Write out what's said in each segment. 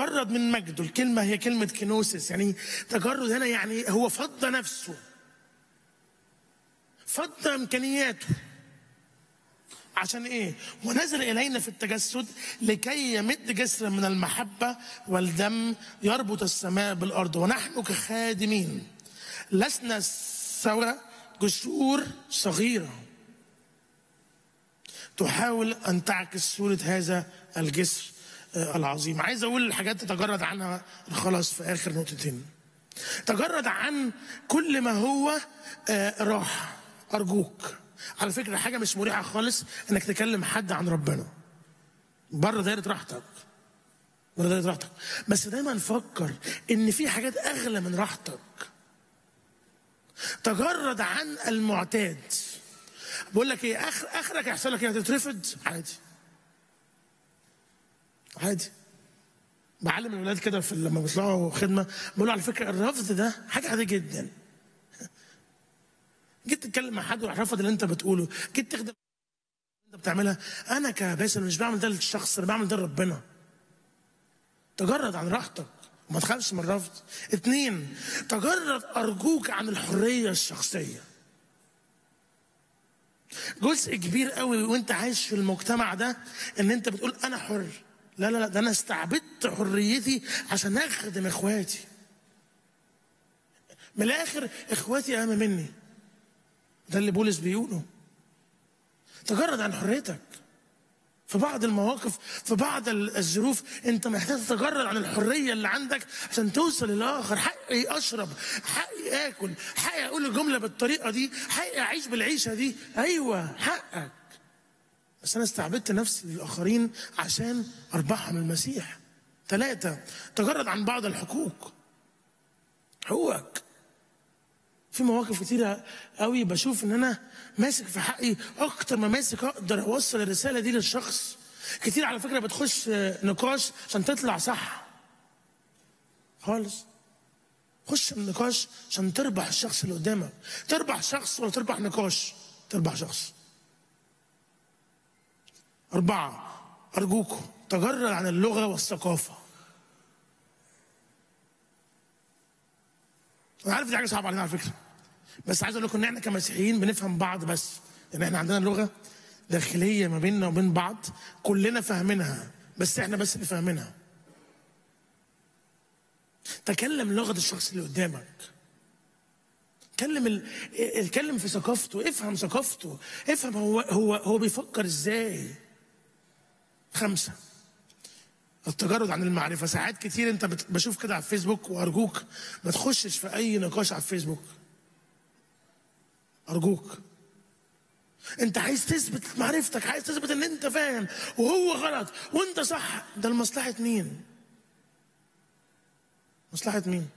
تجرد من مجده الكلمة هي كلمة كينوسيس يعني تجرد هنا يعني هو فض نفسه فض إمكانياته عشان ايه؟ ونزل الينا في التجسد لكي يمد جسرا من المحبه والدم يربط السماء بالارض ونحن كخادمين لسنا سوى جسور صغيره تحاول ان تعكس صوره هذا الجسر آه، العظيم عايز اقول الحاجات تتجرد عنها الخلاص في اخر نقطتين تجرد عن كل ما هو آه، راحه ارجوك على فكره حاجه مش مريحه خالص انك تكلم حد عن ربنا بره دايره راحتك بره دايره راحتك بس دايما فكر ان في حاجات اغلى من راحتك تجرد عن المعتاد بقول لك ايه اخر اخرك يحصل لك ايه هتترفض عادي عادي بعلم الولاد كده في لما بيطلعوا خدمه بقول له على فكره الرفض ده حاجه عاديه جدا جيت تتكلم مع حد وراح رفض اللي انت بتقوله جيت تخدم اللي انت بتعملها انا كباسل مش بعمل ده للشخص انا بعمل ده لربنا تجرد عن راحتك وما تخافش من الرفض اتنين تجرد ارجوك عن الحريه الشخصيه جزء كبير قوي وانت عايش في المجتمع ده ان انت بتقول انا حر لا لا لا ده انا استعبدت حريتي عشان اخدم اخواتي من الاخر اخواتي اهم مني ده اللي بولس بيقوله تجرد عن حريتك في بعض المواقف في بعض ال- الظروف انت محتاج تتجرد عن الحريه اللي عندك عشان توصل للاخر حقي اشرب حقي اكل حقي اقول الجمله بالطريقه دي حقي اعيش بالعيشه دي ايوه حقك بس انا استعبدت نفسي للاخرين عشان اربحهم المسيح ثلاثه تجرد عن بعض الحقوق حقوقك في مواقف كتيرة قوي بشوف ان انا ماسك في حقي اكتر ما ماسك اقدر اوصل الرسالة دي للشخص كتير على فكرة بتخش نقاش عشان تطلع صح خالص خش النقاش عشان تربح الشخص اللي قدامك تربح شخص ولا تربح نقاش تربح شخص أربعة أرجوكم تجرد عن اللغة والثقافة انا عارف دي حاجه صعبه علينا على فكره بس عايز اقول لكم ان احنا كمسيحيين بنفهم بعض بس يعني احنا عندنا لغه داخليه ما بيننا وبين بعض كلنا فاهمينها بس احنا بس اللي فاهمينها تكلم لغه الشخص اللي قدامك كلم ال... اتكلم في ثقافته افهم ثقافته افهم هو هو هو بيفكر ازاي خمسه التجرد عن المعرفه ساعات كتير انت بت- بشوف كده على الفيسبوك وارجوك ما تخشش في اي نقاش على الفيسبوك ارجوك انت عايز تثبت معرفتك عايز تثبت ان انت فاهم وهو غلط وانت صح ده لمصلحه مين مصلحه مين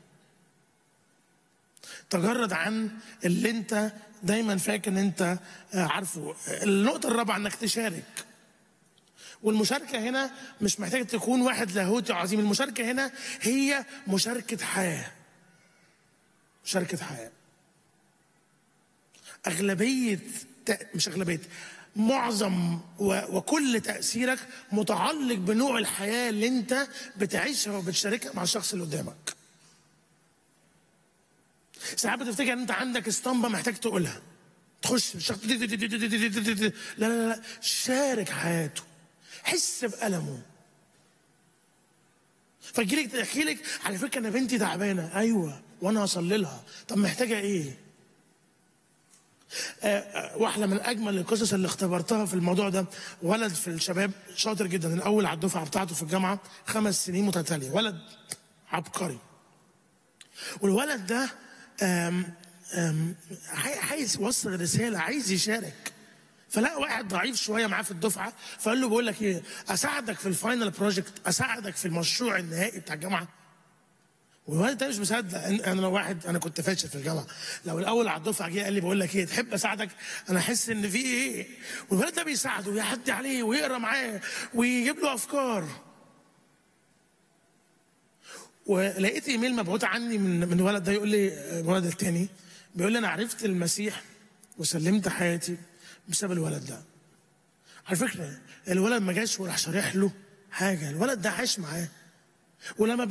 تجرد عن اللي انت دايما فاكر ان انت آه، عارفه النقطه الرابعه انك تشارك والمشاركة هنا مش محتاج تكون واحد لاهوتي عظيم المشاركة هنا هي مشاركة حياة مشاركة حياة أغلبية تأ- مش أغلبية معظم و- وكل تأثيرك متعلق بنوع الحياة اللي أنت بتعيشها وبتشاركها مع الشخص اللي قدامك ساعات بتفتكر ان انت عندك اسطمبه محتاج تقولها تخش الشخص دي- دي- دي- دي- دي- دي- دي- دي- دي. لا لا لا شارك حياته حس بألمه فجيلك تحكي لك على فكره انا بنتي تعبانه ايوه وانا هصلي لها طب محتاجه ايه؟ آه، آه، واحده من اجمل القصص اللي اختبرتها في الموضوع ده ولد في الشباب شاطر جدا الاول على الدفعه بتاعته في الجامعه خمس سنين متتاليه ولد عبقري والولد ده آم، آم، عاي- عايز يوصل رساله عايز يشارك فلقى واحد ضعيف شويه معاه في الدفعه فقال له بقول لك ايه اساعدك في الفاينل بروجكت اساعدك في المشروع النهائي بتاع الجامعه والولد ده مش مصدق أن- انا لو واحد انا كنت فاشل في الجامعه لو الاول على الدفعه جه قال لي بقول لك ايه تحب اساعدك انا احس ان في ايه والولد ده بيساعده ويعدي عليه ويقرا معاه ويجيب له افكار ولقيت ايميل مبعوث عني من من الولد ده يقول لي الولد التاني بيقول لي انا عرفت المسيح وسلمت حياتي بسبب الولد ده على فكره الولد ما جاش وراح شارح له حاجه الولد ده عاش معاه ولما